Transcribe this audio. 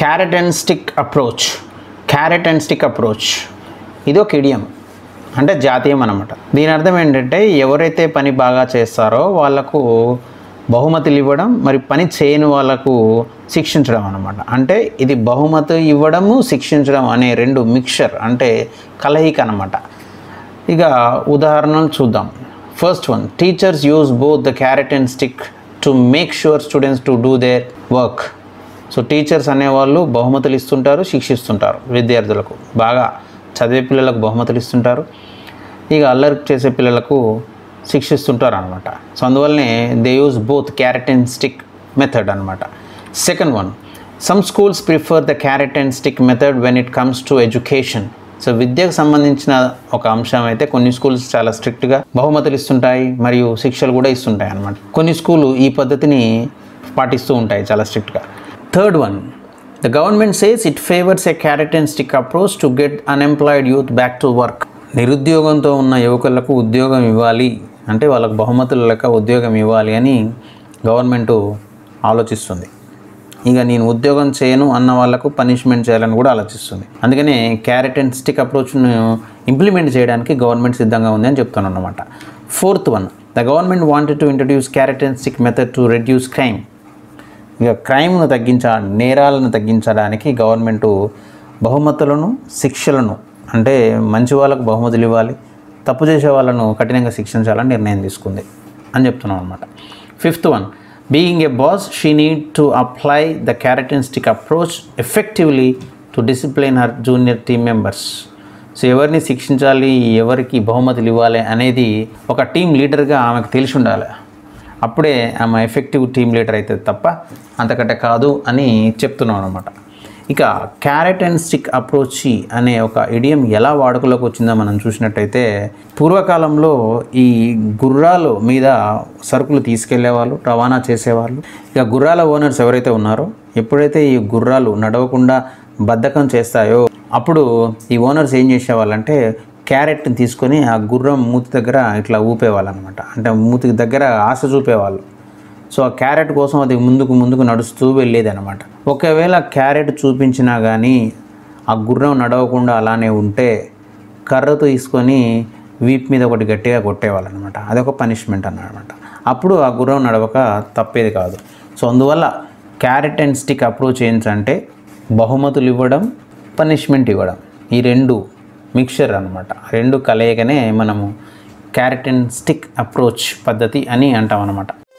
carrot and stick approach carrot and stick approach ఇది ఒక idiom అంటే జాతీయం అనమాట దీని అర్థం ఏంటంటే ఎవరైతే పని బాగా చేస్తారో వాళ్ళకు బహుమతులు ఇవ్వడం మరి పని చేయని వాళ్ళకు శిక్షించడం అనమాట అంటే ఇది బహుమతి ఇవ్వడము శిక్షించడం అనే రెండు మిక్చర్ అంటే కలయిక అనమాట ఇక ఉదాహరణలు చూద్దాం first one teachers use both the carrot and stick to make sure students to do their work so teachers అనేవాళ్ళు బహుమతులు ఇస్తుంటారు శిక్షిస్తుంటారు విద్యార్థులకు బాగా చదివే పిల్లలకు బహుమతులు ఇస్తుంటారు ఇక అల్లరి చేసే పిల్లలకు శిక్షిస్తుంటారు అనమాట సో అందువల్లనే they use both carrot and stick method అనమాట second one some schools prefer the carrot and stick method when it comes to education so విద్యకు సంబంధించిన ఒక అంశం అయితే కొన్ని స్కూల్స్ చాలా స్ట్రిక్ట్గా బహుమతులు ఇస్తుంటాయి మరియు శిక్షలు కూడా ఇస్తుంటాయి అనమాట కొన్ని స్కూలు ఈ పద్ధతిని పాటిస్తూ ఉంటాయి చాలా స్ట్రిక్ట్గా third one the government says it favours a carrot and stick approach to get unemployed youth back to work నిరుద్యోగంతో ఉన్న యువకులకు ఉద్యోగం ఇవ్వాలి అంటే వాళ్ళకు బహుమతులు లెక్క ఉద్యోగం ఇవ్వాలి అని గవర్నమెంట్ ఆలోచిస్తుంది ఇక నేను ఉద్యోగం చేయను అన్న వాళ్ళకు పనిష్మెంట్ చేయాలని కూడా ఆలోచిస్తుంది అందుకనే క్యారెట్ అండ్ స్టిక్ అప్రోచ్ను ఇంప్లిమెంట్ చేయడానికి గవర్నమెంట్ సిద్ధంగా ఉంది అని చెప్తాను అన్నమాట fourth one the government wanted to introduce carrot and stick method to reduce crime ఇక క్రైమ్ను తగ్గించ నేరాలను తగ్గించడానికి గవర్నమెంట్ బహుమతులను శిక్షలను అంటే మంచి వాళ్ళకు బహుమతులు ఇవ్వాలి తప్పు చేసే వాళ్ళను కఠినంగా శిక్షించాలని నిర్ణయం తీసుకుంది అని చెప్తున్నాం అనమాట fifth one being a boss she need to apply the carrot and stick approach effectively to discipline her junior team members so ఎవరిని శిక్షించాలి ఎవరికి బహుమతులు ఇవ్వాలి అనేది ఒక టీం లీడర్గా ఆమెకు తెలిసి ఉండాలి అప్పుడే ఆమె ఎఫెక్టివ్ టీమ్ లీడర్ అవుతుంది తప్ప అంతకంటే కాదు అని చెప్తున్నాం అనమాట ఇక క్యారెట్ అండ్ స్టిక్ అప్రోచ్ అనే ఒక ఇడియం ఎలా వాడుకలోకి వచ్చిందో మనం చూసినట్టయితే పూర్వకాలంలో ఈ గుర్రాలు మీద సరుకులు తీసుకెళ్లేవాళ్ళు రవాణా చేసేవాళ్ళు ఇక గుర్రాల ఓనర్స్ ఎవరైతే ఉన్నారో ఎప్పుడైతే ఈ గుర్రాలు నడవకుండా బద్ధకం చేస్తాయో అప్పుడు ఈ ఓనర్స్ ఏం చేసేవాళ్ళంటే క్యారెట్ని తీసుకొని ఆ గుర్రం మూతి దగ్గర ఇట్లా ఊపేవాళ్ళు అనమాట అంటే మూతికి దగ్గర ఆశ చూపేవాళ్ళు సో ఆ క్యారెట్ కోసం అది ముందుకు ముందుకు నడుస్తూ వెళ్ళేది అనమాట ఒకవేళ క్యారెట్ చూపించినా కానీ ఆ గుర్రం నడవకుండా అలానే ఉంటే కర్ర తీసుకొని వీప్ మీద ఒకటి గట్టిగా కొట్టేవాళ్ళు అనమాట అదొక పనిష్మెంట్ అన్నమాట అప్పుడు ఆ గుర్రం నడవక తప్పేది కాదు సో అందువల్ల క్యారెట్ అండ్ స్టిక్ అప్రోచ్ ఏంటంటే బహుమతులు ఇవ్వడం పనిష్మెంట్ ఇవ్వడం ఈ రెండు మిక్చర్ అనమాట రెండు కలయికనే మనము క్యారెట్ అండ్ స్టిక్ అప్రోచ్ పద్ధతి అని అంటాం అనమాట